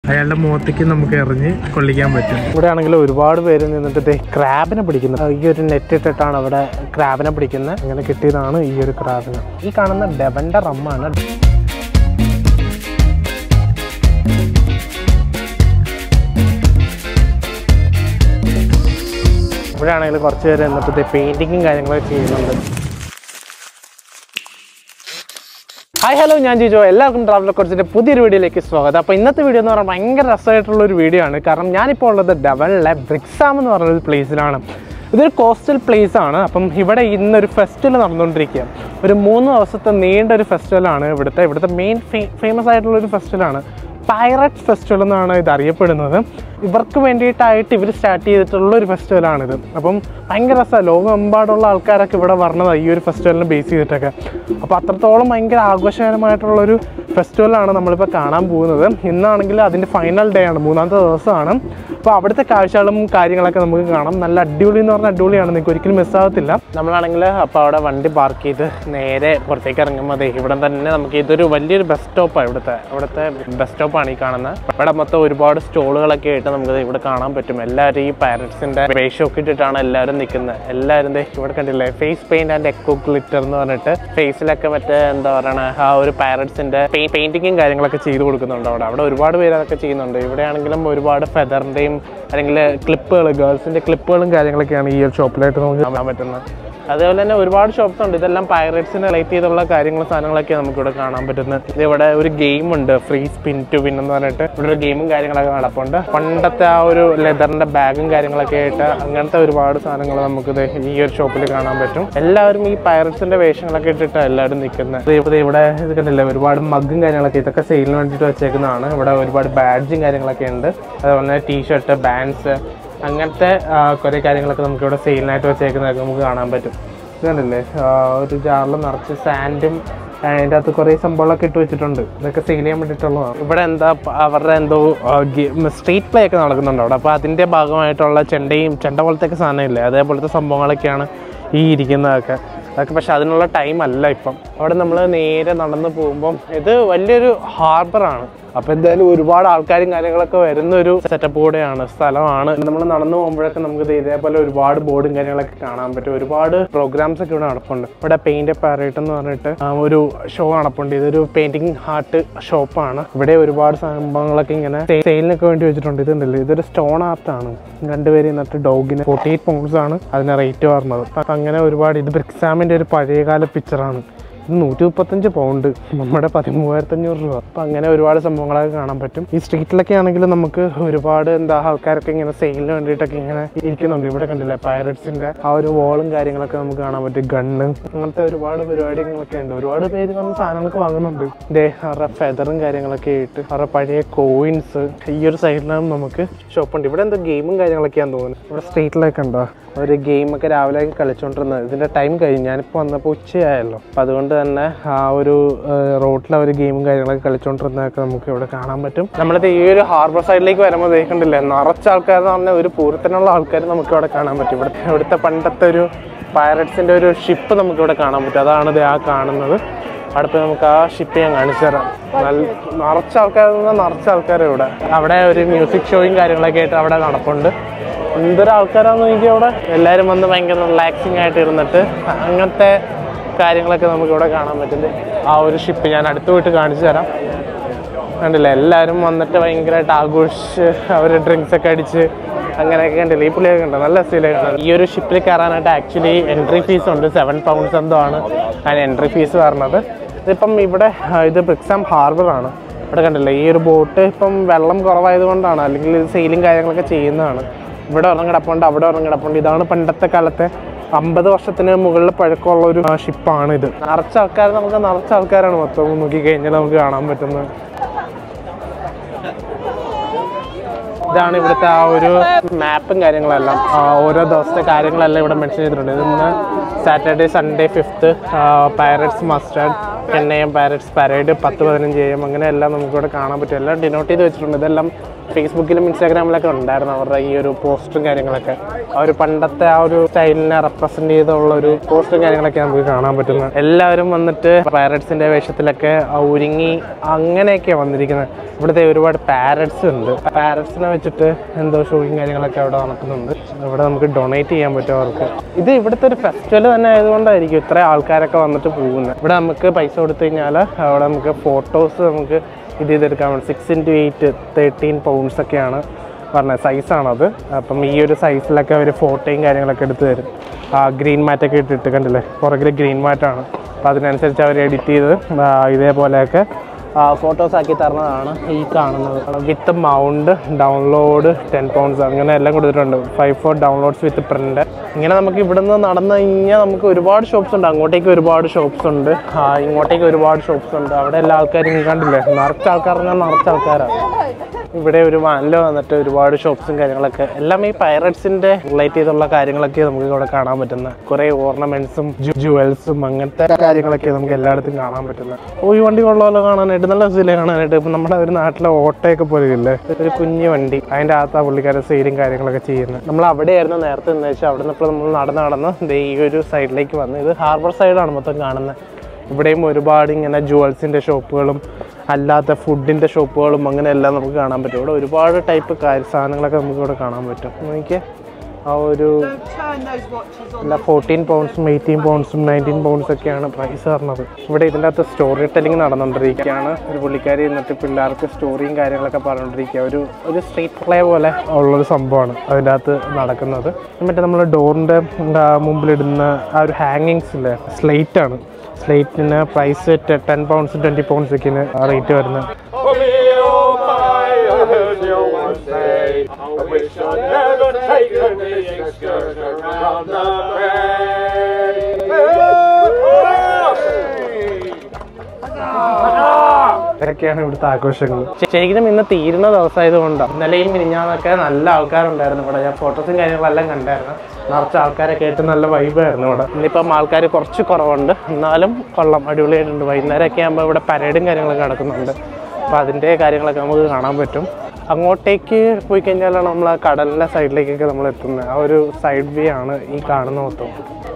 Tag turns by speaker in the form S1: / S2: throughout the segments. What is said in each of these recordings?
S1: അയാളുടെ മുഖത്തേക്ക് നമുക്ക് എറിഞ്ഞ് കൊള്ളിക്കാൻ പറ്റും ഇവിടെ ആണെങ്കിൽ ഒരുപാട് പേര് നിന്നിട്ട് ദേ ക്രാബിനെ പിടിക്കുന്നത് ഈ ഒരു നെറ്റ് ഇട്ടിട്ടാണ് അവിടെ ക്രാബിനെ പിടിക്കുന്നത് അങ്ങനെ കിട്ടിയതാണ് ഈ ഒരു ക്രാബിന് ഈ കാണുന്ന ഡെവന്റെ റമ്മാണ് ഇവിടെ ആണെങ്കിൽ കുറച്ച് പേര് എന്നിട്ട് പെയിന്റിങ്ങും കാര്യങ്ങളൊക്കെ ചെയ്യുന്നുണ്ട് ഹായ് ഹലോ ഞാൻ ജിജോ എല്ലാവർക്കും ട്രാവലർ കുറച്ചിട്ട് പുതിയൊരു വീഡിയോയിലേക്ക് സ്വാഗതം അപ്പോൾ ഇന്നത്തെ വീഡിയോ എന്ന് പറഞ്ഞാൽ ഭയങ്കര രസമായിട്ടുള്ള ഒരു വീഡിയോ ആണ് കാരണം ഞാനിപ്പോൾ ഉള്ളത് ഡെവലിലെ ബ്രിക്സാം എന്ന് പറഞ്ഞ ഒരു പ്ലേസിലാണ് ഇതൊരു കോസ്റ്റൽ പ്ലേസ് ആണ് അപ്പം ഇവിടെ ഇന്നൊരു ഫെസ്റ്റിവൽ നടന്നുകൊണ്ടിരിക്കുക ഒരു മൂന്ന് ദിവസത്തെ നീണ്ട ഒരു ഫെസ്റ്റിവലാണ് ഇവിടുത്തെ ഇവിടുത്തെ മെയിൻ ഫേമസ് ആയിട്ടുള്ള ഒരു ഫെസ്റ്റിവലാണ് പൈററ്റ് ഫെസ്റ്റിവൽ എന്നാണ് ഇത് അറിയപ്പെടുന്നത് ഇവർക്ക് വേണ്ടിയിട്ടായിട്ട് ഇവർ സ്റ്റാർട്ട് ചെയ്തിട്ടുള്ള ഒരു ഫെസ്റ്റിവലാണിത് അപ്പം ഭയങ്കര രസമാണ് ലോകമെമ്പാടുള്ള ആൾക്കാരൊക്കെ ഇവിടെ വരണത് ഈ ഒരു ഫെസ്റ്റിവലിനെ ബേസ് ചെയ്തിട്ടൊക്കെ അപ്പോൾ അത്രത്തോളം ഭയങ്കര ആഘോഷകരമായിട്ടുള്ളൊരു ഫെസ്റ്റിവലാണ് നമ്മളിപ്പോൾ കാണാൻ പോകുന്നത് ഇന്നാണെങ്കിൽ അതിൻ്റെ ഫൈനൽ ഡേ ആണ് മൂന്നാമത്തെ ദിവസമാണ് അപ്പോൾ അവിടുത്തെ കാഴ്ചകളും കാര്യങ്ങളൊക്കെ നമുക്ക് കാണാം നല്ല അടിപൊളി എന്ന് പറഞ്ഞാൽ അടിപൊളിയാണ് നിങ്ങൾക്ക് ഒരിക്കലും മിസ്സാകത്തില്ല നമ്മളാണെങ്കിൽ അപ്പോൾ അവിടെ വണ്ടി പാർക്ക് ചെയ്ത് നേരെ പുറത്തേക്ക് ഇറങ്ങുമ്പോൾ ദേ ഇവിടെ തന്നെ നമുക്ക് ഇതൊരു വലിയൊരു ബസ് സ്റ്റോപ്പാണ് ഇവിടുത്തെ ഇവിടുത്തെ ബസ് സ്റ്റോപ്പാണ് ഈ കാണുന്നത് ഇവിടെ മൊത്തം ഒരുപാട് സ്റ്റോളുകളൊക്കെ ആയിട്ട് നമുക്ക് ദേ ഇവിടെ കാണാൻ പറ്റും എല്ലാവരും ഈ പാരറ്റ്സിൻ്റെ വേഷമൊക്കെ ഇട്ടിട്ടാണ് എല്ലാവരും നിൽക്കുന്നത് എല്ലാവരും ദേ ഇവിടെ കണ്ടില്ലേ face paint and eco glitter എന്ന് പറഞ്ഞിട്ട് ഫേസിലൊക്കെ മറ്റേ എന്താ പറയണ ആ ഒരു പാരറ്റ്സിൻ്റെ പെയിന്റിങ്ങും കാര്യങ്ങളൊക്കെ ചെയ്ത് കൊടുക്കുന്നുണ്ട് അവിടെ അവിടെ ഒരുപാട് പേര് അതൊക്കെ ചെയ്യുന്നുണ്ട് ഇവിടെയാണെങ്കിലും ഒരുപാട് ഫെദറിൻ്റെയും അല്ലെങ്കിൽ ക്ലിപ്പുകൾ ഗേൾസിൻ്റെ ക്ലിപ്പുകളും കാര്യങ്ങളൊക്കെയാണ് ഈ ഒരു ഷോപ്പിലായിട്ട് നമുക്ക് കാണാൻ പറ്റുന്നത് അതേപോലെ തന്നെ ഒരുപാട് ഷോപ്സ് ഉണ്ട് ഇതെല്ലാം പൈററ്റ്സിന് റിലേറ്റ് ചെയ്തുള്ള കാര്യങ്ങളും സാധനങ്ങളൊക്കെ നമുക്ക് ഇവിടെ കാണാൻ പറ്റുന്നത് ഇത് ഇവിടെ ഒരു ഗെയിം ഉണ്ട് ഫ്രീ സ്പിൻ ടു വിൻ എന്ന് പറഞ്ഞിട്ട് ഇവിടെ ഒരു ഗെയിമും കാര്യങ്ങളൊക്കെ നടപ്പുണ്ട് പണ്ടത്തെ ആ ഒരു ലെതറിന്റെ ബാഗും കാര്യങ്ങളൊക്കെ ആയിട്ട് അങ്ങനത്തെ ഒരുപാട് സാധനങ്ങൾ നമുക്ക് ദേ ഈ ഒരു ഷോപ്പിൽ കാണാൻ പറ്റും എല്ലാവരും ഈ പൈററ്റ്സിന്റെ വേഷങ്ങളൊക്കെ ഇട്ടിട്ട് എല്ലാവരും നിൽക്കുന്നത് ഇവിടെ ഇവിടെ ഇത് കണ്ടില്ലേ ഒരുപാട് മഗ്ഗും കാര്യങ്ങളൊക്കെ ഇതൊക്കെ സെയിലിന് വേണ്ടിയിട്ട് വെച്ചേക്കുന്നതാണ് ഇവിടെ ഒരുപാട് ബാഡ്ജും കാര്യങ്ങളൊക്കെ ഉണ്ട് അതുപോലെ തന്നെ ടീഷർട്ട് ബാൻഡ്സ് അങ്ങനത്തെ ആ, കുറേ കാര്യങ്ങളൊക്കെ നമുക്ക് ഇവിടെ സെയിലിനായിട്ട് വെച്ചേക്കുന്നതൊക്കെ നമുക്ക് കാണാൻ പറ്റും ഇത് കണ്ടില്ലേ ആ, ഒരു ജാറിൽ നിറച്ച് സാൻഡും അതിൻ്റെ അകത്ത് കുറേ സംഭവങ്ങളൊക്കെ ഇട്ട് വെച്ചിട്ടുണ്ട് ഇതൊക്കെ സെയിൽ ചെയ്യാൻ വേണ്ടിയിട്ടുള്ളതാണ് ഇവിടെ എന്താ പ- അവരുടെ എന്തോ സ്ട്രീറ്റ് പ്ലേ ഒക്കെ നടക്കുന്നുണ്ട് അവിടെ അപ്പോൾ അതിൻ്റെ ഭാഗമായിട്ടുള്ള ചെണ്ടയും ചെണ്ട പോലത്തെ ഒക്കെ സാധനം ഇല്ലേ അതേപോലത്തെ സംഭവങ്ങളൊക്കെയാണ് ഈ ഇരിക്കുന്നതൊക്കെ അതൊക്കെ പക്ഷെ അതിനുള്ള ടൈം അല്ല ഇപ്പം അവിടെ നമ്മൾ നേരെ നടന്നു പോകുമ്പം ഇത് വലിയൊരു ഹാർബറാണ് അപ്പോൾ എന്തായാലും ഒരുപാട് ആൾക്കാരും കാര്യങ്ങളൊക്കെ വരുന്ന ഒരു സെറ്റപ്പ് കൂടെയാണ് സ്ഥലമാണ് നമ്മൾ നടന്നു പോകുമ്പോഴൊക്കെ നമുക്ക് ദേ ഇതേപോലെ ഒരുപാട് ബോർഡും കാര്യങ്ങളൊക്കെ കാണാൻ പറ്റും ഒരുപാട് പ്രോഗ്രാംസ് ഒക്കെ ഇവിടെ നടപ്പുണ്ട് ഇവിടെ പെയിന്റ് പാരേറ്റ് എന്ന് പറഞ്ഞിട്ട് ആ, ഒരു ഷോ നടപ്പുണ്ട് ഇതൊരു പെയിന്റിംഗ് ആർട്ട് ഷോപ്പാണ് ഇവിടെ ഒരുപാട് സംഭവങ്ങളൊക്കെ ഇങ്ങനെ സെയിലിനൊക്കെ വേണ്ടി വെച്ചിട്ടുണ്ട് ഇതുണ്ടല്ലോ ഇതൊരു സ്റ്റോൺ ആർട്ടാണ് രണ്ടുപേര് എന്നിട്ട് ഡോഗിന് ഫോർട്ടി എയ്റ്റ് പൗണ്ട്സ് ആണ് അതിന് റേറ്റ് പറഞ്ഞത് അപ്പം അങ്ങനെ ഒരുപാട് ഇത് ബ്രിക്സാമിന്റെ ഒരു പഴയകാല പിക്ചറാണ് ഇത് നൂറ്റി മുപ്പത്തഞ്ച് പൗണ്ട് നമ്മുടെ പതിമൂവായിരത്തി അഞ്ഞൂറ് രൂപ അപ്പം അങ്ങനെ ഒരുപാട് സംഭവങ്ങളൊക്കെ കാണാൻ പറ്റും ഈ സ്ട്രീറ്റിലൊക്കെ ആണെങ്കിൽ നമുക്ക് ഒരുപാട് എന്താ ആൾക്കാരൊക്കെ ഇങ്ങനെ സെയിലിന് വേണ്ടിയിട്ടൊക്കെ ഇങ്ങനെ ഇരിക്കുന്നുണ്ട് ഇവിടെ കണ്ടില്ലേ പൈററ്റ്സിന്റെ ആ ഒരു വോളും കാര്യങ്ങളൊക്കെ നമുക്ക് കാണാൻ പറ്റും ഗണ്ണ് അങ്ങനത്തെ ഒരുപാട് പരിപാടികളൊക്കെ ഉണ്ട് ഒരുപാട് പേര് വന്ന് സാധനങ്ങളൊക്കെ വാങ്ങുന്നുണ്ട് ദേ അവരുടെ ഫെദറും കാര്യങ്ങളൊക്കെ ആയിട്ട് അവരുടെ പഴയ കോയിൻസ് ഈ ഒരു സൈഡിലാണ് നമുക്ക് ഷോപ്പുണ്ട് ഇവിടെ എന്തോ ഗെയിമും കാര്യങ്ങളൊക്കെയാന്ന് തോന്നുന്നു ഇവിടെ സ്ട്രീറ്റിലൊക്കെ ഉണ്ടോ ഒരു ഗെയിമൊക്കെ രാവിലെ കളിച്ചുകൊണ്ടിരുന്നത് ഇതിൻ്റെ ടൈം കഴിഞ്ഞ് ഞാനിപ്പോൾ വന്നപ്പോൾ ഉച്ചയായല്ലോ അപ്പം അതുകൊണ്ട് തന്നെ ആ ഒരു റോഡിൽ അവർ ഗെയിമും കാര്യങ്ങളൊക്കെ കളിച്ചുകൊണ്ടിരുന്നതൊക്കെ നമുക്ക് ഇവിടെ കാണാൻ പറ്റും നമ്മളിത് ഈ ഒരു ഹാർബർ സൈഡിലേക്ക് വരുമ്പോൾ ദേക്കണ്ടില്ലേ നിറച്ച ആൾക്കാർ എന്ന് പറഞ്ഞാൽ ഒരു പൂരത്തിനുള്ള ആൾക്കാർ നമുക്ക് ഇവിടെ കാണാൻ പറ്റും ഇവിടെ ഇവിടുത്തെ പണ്ടത്തെ ഒരു പൈററ്റ്സിൻ്റെ ഒരു ഷിപ്പ് നമുക്ക് ഇവിടെ കാണാൻ പറ്റും അതാണ് ഇത് ആ കാണുന്നത് അവിടെ പോയി നമുക്ക് ആ ഷിപ്പ് ഞാൻ കാണിച്ചു തരാം നല്ല നിറച്ച ആൾക്കാർ നിറച്ച ആൾക്കാർ ഇവിടെ അവിടെ ഒരു മ്യൂസിക് ഷോയും കാര്യങ്ങളൊക്കെ ആയിട്ട് അവിടെ നടപ്പുണ്ട് എന്തൊരു ആൾക്കാരാന്ന് നോക്കി അവിടെ എല്ലാവരും വന്ന് ഭയങ്കര റിലാക്സിങ് ആയിട്ട് ഇരുന്നിട്ട് അങ്ങനത്തെ കാര്യങ്ങളൊക്കെ നമുക്ക് ഇവിടെ കാണാൻ പറ്റുന്നത് ആ ഒരു ഷിപ്പ് ഞാൻ അടുത്ത് പോയിട്ട് കാണിച്ചു തരാം കണ്ടില്ല എല്ലാവരും വന്നിട്ട് ഭയങ്കരമായിട്ട് ആഘോഷിച്ച് അവർ ഡ്രിങ്ക്സ് ഒക്കെ അടിച്ച് അങ്ങനെയൊക്കെ കണ്ടില്ല ഈ പുള്ളിയൊക്കെ ഉണ്ട് നല്ല സ്ഥിരമാണ് ഈ ഒരു ഷിപ്പിൽ കയറാനായിട്ട് ആക്ച്വലി എൻട്രി ഫീസ് ഉണ്ട് സെവൻ പൗണ്ട്സ് എന്തോ ആണ് അതിന് എൻട്രി ഫീസ് പറഞ്ഞത് ഇതിപ്പം ഇവിടെ ആ, ഇത് ബ്രിക്സാം ഹാർബറാണ് ഇവിടെ കണ്ടില്ലേ ഈ ഒരു ബോട്ട് ഇപ്പം വെള്ളം കുറവായത് കൊണ്ടാണ് അല്ലെങ്കിൽ ഇത് സെയിലും കാര്യങ്ങളൊക്കെ ചെയ്യുന്നതാണ് ഇവിടെ ഒരെണ്ണം കിടപ്പുണ്ട് അവിടെ ഒരെണ്ണം കിടപ്പുണ്ട് ഇതാണ് പണ്ടത്തെ കാലത്തെ അമ്പത് വർഷത്തിന് മുകളിൽ പഴക്കമുള്ള ഒരു ഷിപ്പാണ് ഇത് നിറച്ച ആൾക്കാർ നമുക്ക് നിറച്ച ആൾക്കാരാണ് മൊത്തം നോക്കി കഴിഞ്ഞാൽ നമുക്ക് കാണാൻ പറ്റുന്നത് ഇതാണ് ഇവിടുത്തെ ആ ഒരു മാപ്പും കാര്യങ്ങളെല്ലാം ആ, ഓരോ ദിവസത്തെ കാര്യങ്ങളെല്ലാം ഇവിടെ മെൻഷൻ ചെയ്തിട്ടുണ്ട് ഇന്ന് Saturday Sunday fifth parrots mustard ten A M parrots parade പത്ത് പതിനഞ്ച് എ എം അങ്ങനെ എല്ലാം നമുക്കിവിടെ കാണാൻ പറ്റും എല്ലാം ഡിനോട്ട് ചെയ്ത് വെച്ചിട്ടുണ്ട് ഇതെല്ലാം ഫേസ്ബുക്കിലും ഇൻസ്റ്റാഗ്രാമിലൊക്കെ ഉണ്ടായിരുന്നു അവരുടെ ഈ ഒരു പോസ്റ്റും കാര്യങ്ങളൊക്കെ ആ ഒരു പണ്ടത്തെ ആ ഒരു സ്റ്റൈലിനെ റെപ്രസെന്റ് ചെയ്തുള്ള ഒരു പോസ്റ്റും കാര്യങ്ങളൊക്കെ നമുക്ക് കാണാൻ പറ്റുന്നത് എല്ലാവരും വന്നിട്ട് പാരറ്റ്സിന്റെ വേഷത്തിലൊക്കെ ഒരുങ്ങി അങ്ങനെയൊക്കെയാണ് വന്നിരിക്കുന്നത് ഇവിടുത്തെ ഒരുപാട് പാരറ്റ്സ് ഉണ്ട് പാരറ്റ്സിനെ വെച്ചിട്ട് എന്തോ ഷോയും കാര്യങ്ങളൊക്കെ അവിടെ നടക്കുന്നുണ്ട് ഇവിടെ നമുക്ക് ഡൊണേറ്റ് ചെയ്യാൻ പറ്റും അവർക്ക് ഇത് ഇവിടുത്തെ ഒരു ഫെസ്റ്റിവൽ തന്നെ ആയതുകൊണ്ടായിരിക്കും ഇത്ര ആൾക്കാരൊക്കെ വന്നിട്ട് പോകുന്നത് ഇവിടെ നമുക്ക് പൈസ കൊടുത്തു കഴിഞ്ഞാൽ അവിടെ നമുക്ക് ഫോട്ടോസ് നമുക്ക് ഇത് ചെയ്തെടുക്കാൻ വേണ്ടി six into eight thirteen pounds ഒക്കെയാണ് പറഞ്ഞത് സൈസാണത് അപ്പം ഈ ഒരു സൈസിലൊക്കെ അവർ ഫോട്ടോയും കാര്യങ്ങളൊക്കെ എടുത്ത് തരും ആ ഗ്രീൻ മാറ്റൊക്കെ ഇട്ടിട്ട് കണ്ടില്ലേ പുറകിൽ ഗ്രീൻ മാറ്റാണ് അപ്പം അതിനനുസരിച്ച് അവർ എഡിറ്റ് ചെയ്ത് ആ, ഇതേപോലെയൊക്കെ ഫോട്ടോസ് ആക്കി തരുന്നതാണ് ഈ കാണുന്നത് with mount download ten pounds അങ്ങനെ എല്ലാം കൊടുത്തിട്ടുണ്ട് five four downloads with print ഇങ്ങനെ നമുക്ക് ഇവിടുന്ന് നടന്നു കഴിഞ്ഞാൽ നമുക്ക് ഒരുപാട് ഷോപ്സ് ഉണ്ട് അങ്ങോട്ടേക്ക് ഒരുപാട് ഷോപ്സ് ഉണ്ട് ആ, ഇങ്ങോട്ടേക്ക് ഒരുപാട് ഷോപ്സ് ഉണ്ട് അവിടെ എല്ലാ ആൾക്കാരും കണ്ടില്ലേ നിറച്ച ആൾക്കാർ ഞാൻ നിറച്ച ആൾക്കാരാണ് ഇവിടെ ഒരു വാനിൽ വന്നിട്ട് ഒരുപാട് ഷോപ്സും കാര്യങ്ങളൊക്കെ എല്ലാം ഈ പൈററ്റ്സിന്റെ റിലേറ്റ് ചെയ്തുള്ള കാര്യങ്ങളൊക്കെ നമുക്ക് ഇവിടെ കാണാൻ പറ്റുന്ന കുറെ ഓർണമെന്റ്സും ജുവൽസും അങ്ങനത്തെ കാര്യങ്ങളൊക്കെ നമുക്ക് എല്ലായിടത്തും കാണാൻ പറ്റുന്ന ഓ ഈ വണ്ടി കൊള്ളാമല്ലോ കാണാനായിട്ട് നല്ല രസമില്ലേ കാണാനായിട്ട് ഇപ്പം നമ്മുടെ ഒരു നാട്ടിലെ ഓട്ടോയൊക്കെ പോലെ ഇല്ലേ ഒരു കുഞ്ഞു വണ്ടി അതിൻ്റെ അകത്ത് ആ പുള്ളിക്കാരെ സെയിലും കാര്യങ്ങളൊക്കെ ചെയ്യുന്നത് നമ്മൾ അവിടെയായിരുന്നു നേരത്തെ എന്ന് വെച്ചാൽ അവിടെ നിന്ന് ഇപ്പോൾ നമ്മൾ നടന്ന് നടന്ന് ദേ ഈ ഒരു സൈഡിലേക്ക് വന്ന് ഇത് ഹാർബർ സൈഡാണ് മൊത്തം കാണുന്നത് ഇവിടെയും ഒരുപാട് ഇങ്ങനെ ജുവൽസിൻ്റെ ഷോപ്പുകളും അല്ലാത്ത ഫുഡിൻ്റെ ഷോപ്പുകളും അങ്ങനെ എല്ലാം നമുക്ക് കാണാൻ പറ്റും ഇവിടെ ഒരുപാട് ടൈപ്പ് കാര്യ സാധനങ്ങളൊക്കെ നമുക്ക് ഇവിടെ കാണാൻ പറ്റും എനിക്ക് ആ ഒരു
S2: Turn those watches on.
S1: അല്ല ഫോർട്ടീൻ പൗണ്ട്സും എയ്റ്റീൻ പൗണ്ട്സും നയൻറ്റീൻ പൗണ്ട്സ് ഒക്കെയാണ് പ്രൈസ് പറഞ്ഞത് ഇവിടെ ഇതിൻ്റെ അകത്ത് സ്റ്റോറി ടെല്ലിംഗ് നടന്നുകൊണ്ടിരിക്കുകയാണ് ഒരു പുള്ളിക്കാരി എന്നിട്ട് പിള്ളേർക്ക് സ്റ്റോറിയും കാര്യങ്ങളൊക്കെ പറഞ്ഞുകൊണ്ടിരിക്കുക ഒരു ഒരു സ്ട്രീറ്റ് പ്ലേ പോലെ ഉള്ളൊരു സംഭവമാണ് അതിൻ്റെ അകത്ത് നടക്കുന്നത് മറ്റേ നമ്മൾ ഡോറിൻ്റെ മുമ്പിലിടുന്ന ആ ഒരു ഹാങ്ങിങ്സ് ഇല്ലേ സ്ലേറ്റ് ആണ് സ്ലേറ്റിന് price ten pounds twenty pounds ഒക്കെയാണ് റേറ്റ് വരുന്നത്
S3: For me, oh my, I heard you once say, I wish I'd never taken this excursion round the bay.
S1: ഇതൊക്കെയാണ് ഇവിടുത്തെ ആഘോഷങ്ങൾ ശരിക്കും ഇന്ന് തീരുന്ന ദിവസമായത് കൊണ്ടാണ് ഇന്നലെയും മിനിഞ്ഞാന്നൊക്കെ നല്ല ആൾക്കാരുണ്ടായിരുന്നു ഇവിടെ ഞാൻ ഫോട്ടോസും കാര്യങ്ങളെല്ലാം കണ്ടായിരുന്നു നിറച്ച ആൾക്കാരൊക്കെ ആയിട്ട് നല്ല വൈബായിരുന്നു ഇവിടെ ഇന്നിപ്പം ആൾക്കാർ കുറച്ച് കുറവുണ്ട് എന്നാലും കൊള്ളാം അടിപൊളിയായിട്ടുണ്ട് വൈകുന്നേരമൊക്കെ ആകുമ്പോൾ ഇവിടെ പരേഡും കാര്യങ്ങളൊക്കെ നടക്കുന്നുണ്ട് അപ്പോൾ അതിൻ്റെ കാര്യങ്ങളൊക്കെ നമുക്ക് കാണാൻ പറ്റും അങ്ങോട്ടേക്ക് പോയി കഴിഞ്ഞാലാണ് നമ്മൾ ആ കടലിൻ്റെ സൈഡിലേക്കൊക്കെ നമ്മൾ എത്തുന്നത് ആ ഒരു സൈഡ് വ്യൂ ആണ് ഈ കാണുന്ന മൊത്തം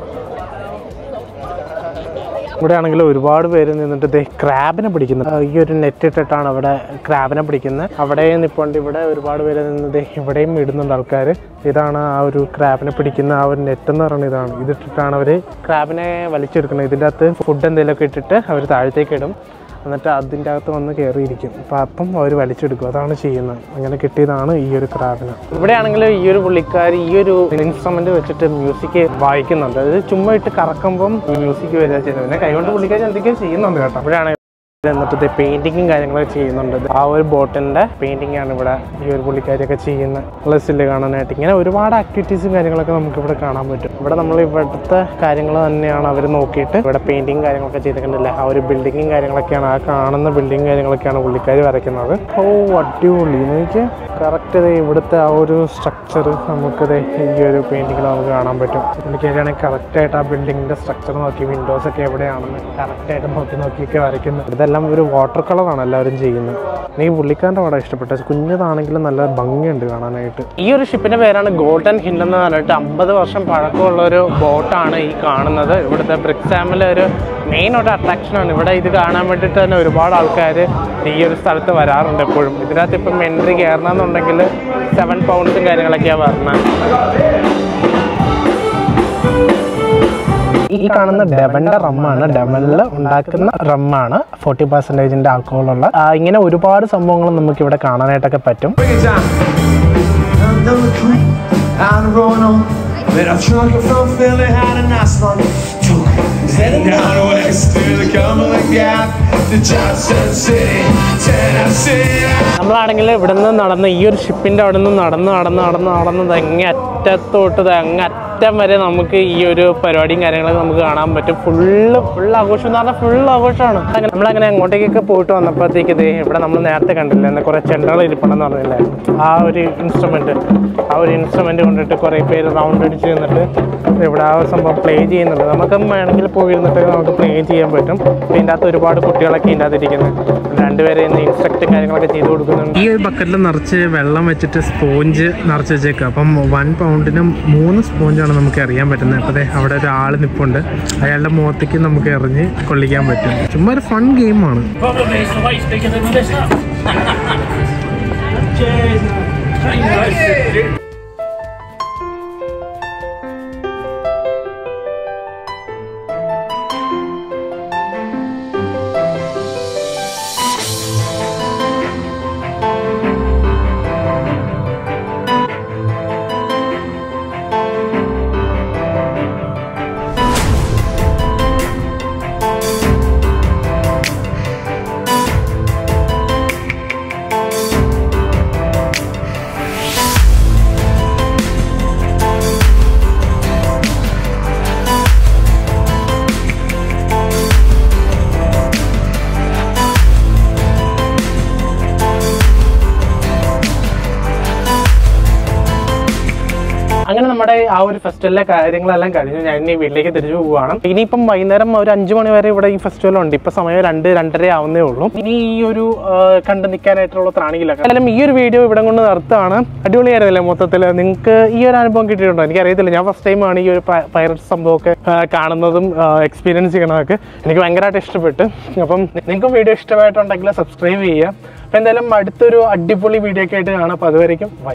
S1: ഇവിടെ ആണെങ്കിൽ ഒരുപാട് പേര് നിന്നിട്ട് ദേ ക്രാബിനെ പിടിക്കുന്നത് ആ, ഈ ഒരു നെറ്റ് ഇട്ടിട്ടാണ് അവിടെ ക്രാബിനെ പിടിക്കുന്നത് അവിടെ നിപ്പോണ്ട് ഇവിടെ ഒരുപാട് പേര് നിന്ന് ദേ ഇവിടെയും ഇടുന്നുണ്ട് ആൾക്കാർ ഇതാണ് ആ ഒരു ക്രാബിനെ പിടിക്കുന്ന ആ ഒരു നെറ്റ് എന്ന് പറയുന്നത് ഇതാണ് ഇതിട്ടിട്ടാണ് അവർ ക്രാബിനെ വലിച്ചെടുക്കുന്നത് ഇതിൻ്റെ അകത്ത് ഫുഡ് എന്തെങ്കിലുമൊക്കെ ഇട്ടിട്ട് അവർ താഴത്തേക്ക് ഇടും എന്നിട്ട് അതിൻ്റെ അകത്ത് വന്ന് കയറിയിരിക്കും അപ്പം അപ്പം അവർ വലിച്ചെടുക്കും അതാണ് ചെയ്യുന്നത് അങ്ങനെ കിട്ടിയതാണ് ഈ ഒരു ക്രാബിന് ഇവിടെയാണെങ്കിൽ ഈ ഒരു പുള്ളിക്കാർ ഈ ഒരു ഇൻസ്ട്രുമെന്റ് വെച്ചിട്ട് മ്യൂസിക് വായിക്കുന്നുണ്ട് അത് ചുമ്മാ ഇട്ട് കറക്കുമ്പം മ്യൂസിക് വരിക ചെയ്യുന്നത് പിന്നെ കൈകൊണ്ട് പുള്ളിക്കാർ എന്തൊക്കെയോ ചെയ്യുന്നുണ്ട് കേട്ടോ ഇവിടെയാണ് എന്നിട്ട് പെയിന്റിങ്ങും കാര്യങ്ങളൊക്കെ ചെയ്യുന്നുണ്ട് ആ ഒരു ബോട്ടിന്റെ പെയിന്റിംഗ് ആണ് ഇവിടെ ഈ ഒരു പുള്ളിക്കാരിയൊക്കെ ചെയ്യുന്നത് പ്ലസിൽ കാണാനായിട്ട് ഇങ്ങനെ ഒരുപാട് ആക്ടിവിറ്റീസും കാര്യങ്ങളൊക്കെ നമുക്ക് ഇവിടെ കാണാൻ പറ്റും ഇവിടെ നമ്മൾ ഇവിടുത്തെ കാര്യങ്ങൾ തന്നെയാണ് അവർ നോക്കിയിട്ട് ഇവിടെ പെയിന്റിങ് കാര്യങ്ങളൊക്കെ ചെയ്തിട്ടുണ്ടല്ലേ ആ ഒരു ബിൽഡിങ്ങും കാര്യങ്ങളൊക്കെയാണ് ആ കാണുന്ന ബിൽഡിങ് കാര്യങ്ങളൊക്കെയാണ് പുള്ളിക്കാർ വരയ്ക്കുന്നത് ഓ അടിപൊളി എനിക്ക് കറക്റ്റ് ഇവിടുത്തെ ആ ഒരു സ്ട്രക്ചർ നമുക്ക് ഈ ഒരു പെയിന്റിങ്ങിൽ നമുക്ക് കാണാൻ പറ്റും പുള്ളിക്കാരിയാണെങ്കിൽ കറക്റ്റായിട്ട് ആ ബിൽഡിങ്ങിന്റെ സ്ട്രക്ചർ നോക്കി വിൻഡോസ് ഒക്കെ എവിടെയാണെന്ന് കറക്റ്റായിട്ട് നോക്കി നോക്കിയൊക്കെ വരയ്ക്കുന്നത് ഇതെല്ലാം ഒരു വാട്ടർ കളറാണ് എല്ലാവരും ചെയ്യുന്നത് എനിക്ക് പുള്ളിക്കാരൻ്റെ പടം ഇഷ്ടപ്പെട്ടു കുഞ്ഞതാണെങ്കിലും നല്ല ഭംഗിയുണ്ട് കാണാനായിട്ട് ഈ ഒരു ഷിപ്പിന്റെ പേരാണ് ഗോൾഡൻ ഹിൽ എന്ന് പറഞ്ഞിട്ട് അമ്പത് വർഷം പഴക്കമുള്ള ഒരു ബോട്ടാണ് ഈ കാണുന്നത് ഇവിടുത്തെ ബ്രിക്സാമിലെ ഒരു മെയിൻ ഒരു അട്രാക്ഷനാണ് ഇവിടെ ഇത് കാണാൻ വേണ്ടിയിട്ട് തന്നെ ഒരുപാട് ആൾക്കാർ ഈ ഒരു സ്ഥലത്ത് വരാറുണ്ട് എപ്പോഴും ഇതിനകത്ത് ഇപ്പം എൻട്രി കയറണമെന്നുണ്ടെങ്കിൽ സെവൻ പൗണ്ട്സും കാര്യങ്ങളൊക്കെയാണ് പറഞ്ഞത് ഈ കാണുന്ന ഡെവന്റെ റമ്മാണ് ഡെവനിൽ ഉണ്ടാക്കുന്ന റമ്മാണ് ഫോർട്ടി പെർസെൻറ്റേജിന്റെ ആൽക്കഹോളുള്ള ആ, ഇങ്ങനെ ഒരുപാട് സംഭവങ്ങൾ നമുക്ക് ഇവിടെ കാണാനായിട്ടൊക്കെ പറ്റും
S3: Bring it down. Another creep out of Roanoke. But I'm trucking from Philly, had a nice one. Heading down west to the Cumberland Gap to Johnson City, Tennessee.
S1: നമ്മളാണെങ്കിൽ ഇവിടെ നിന്ന് നടന്ന് ഈ ഒരു ഷിപ്പിന്റെ അവിടെ നിന്ന് നടന്ന് നടന്ന് നടന്ന് നടന്ന് അങ്ങേ അറ്റത്തോട്ട് ദേ അങ്ങേ അറ്റം വരെ നമുക്ക് ഈ ഒരു പരിപാടിയും കാര്യങ്ങളൊക്കെ നമുക്ക് കാണാൻ പറ്റും ഫുള്ള് ഫുൾ ആഘോഷം എന്ന് പറഞ്ഞാൽ ഫുൾ ആഘോഷമാണ് അങ്ങനെ നമ്മളങ്ങനെ അങ്ങോട്ടേക്കൊക്കെ പോയിട്ട് വന്നപ്പോഴത്തേക്ക് ഇത് ഇവിടെ നമ്മൾ നേരത്തെ കണ്ടില്ല എന്താ കുറേ ചെണ്ടകൾ ഇരിപ്പുണ്ടെന്ന് പറഞ്ഞില്ലേ ആ ഒരു ഇൻസ്ട്രുമെന്റ് ആ ഒരു ഇൻസ്ട്രുമെന്റ് കൊണ്ടിട്ട് കുറേ പേര് റൗണ്ട് അടിച്ച് നിന്നിട്ട് ഇവിടെ ആ ഒരു സംഭവം പ്ലേ ചെയ്യുന്നുണ്ട് നമുക്ക് വേണമെങ്കിൽ പോയിരുന്നിട്ട് നമുക്ക് പ്ലേ ചെയ്യാൻ പറ്റും ഇതിൻ്റെ അകത്ത് ഒരുപാട് കുട്ടികളൊക്കെ ഇതിൻ്റെ അകത്ത് ഇരിക്കുന്നത് രണ്ടുപേരെ ഇന്ന് ഇൻസ്ട്രക്റ്റും കാര്യങ്ങളൊക്കെ ചെയ്ത് കൊടുക്കുന്നുണ്ട് ഈ ഒരു ബക്കറ്റിൽ നിറച്ച് വെള്ളം വെച്ചിട്ട് സ്പോഞ്ച് നിറച്ച് വെച്ചേക്കുക അപ്പം വൺ പൗണ്ടിന് മൂന്ന് സ്പോഞ്ചാണ് നമുക്ക് അറിയാൻ പറ്റുന്നത് അപ്പോൾ ദേ അവിടെ ഒരാൾ നിപ്പുണ്ട് അയാളുടെ മുഖത്തേക്ക് നമുക്ക് എറിഞ്ഞ് കൊള്ളിക്കാൻ പറ്റും ചുമ്മാ ഒരു ഫൺ ഗെയിമാണ്
S4: Problem is the weight's bigger than this up. Cheers. Thank you.
S1: അങ്ങനെ നമ്മുടെ ആ ഒരു ഫെസ്റ്റിവലിലെ കാര്യങ്ങളെല്ലാം കഴിഞ്ഞു ഞാൻ ഇനി വീട്ടിലേക്ക് തിരിച്ചു പോവുകയാണ് ഇനിയിപ്പം വൈകുന്നേരം ഒരു അഞ്ചു മണി വരെ ഇവിടെ ഈ ഫെസ്റ്റിവൽ ഉണ്ട് ഇപ്പൊ സമയം രണ്ട് രണ്ടര ആവുന്നേ ഉള്ളൂ ഇനി ഈ ഒരു ആ, കണ്ടു നിൽക്കാനായിട്ടുള്ള ത്രാണിയില്ല എന്തായാലും ഈ ഒരു വീഡിയോ ഇവിടെ കൊണ്ട് നിർത്തുകയാണ് അടിപൊളിയായിരുന്നില്ലേ മൊത്തത്തിൽ നിങ്ങൾക്ക് ഈ ഒരു അനുഭവം കിട്ടിയിട്ടുണ്ടോ എനിക്കറിയത്തില്ല ഞാൻ ഫസ്റ്റ് ടൈമാണ് ഈ ഒരു പൈററ്റ് സംഭവമൊക്കെ ആ, കാണുന്നതും എക്സ്പീരിയൻസ് ചെയ്യണതൊക്കെ എനിക്ക് ഭയങ്കരമായിട്ട് ഇഷ്ടപ്പെട്ടു അപ്പം നിങ്ങൾക്കും വീഡിയോ ഇഷ്ടമായിട്ടുണ്ടെങ്കിൽ സബ്സ്ക്രൈബ് ചെയ്യുക അപ്പം എന്തായാലും അടുത്തൊരു അടിപൊളി വീഡിയോ ഒക്കെ ആയിട്ട് കാണാം അപ്പോൾ അതുവരേക്കും bye.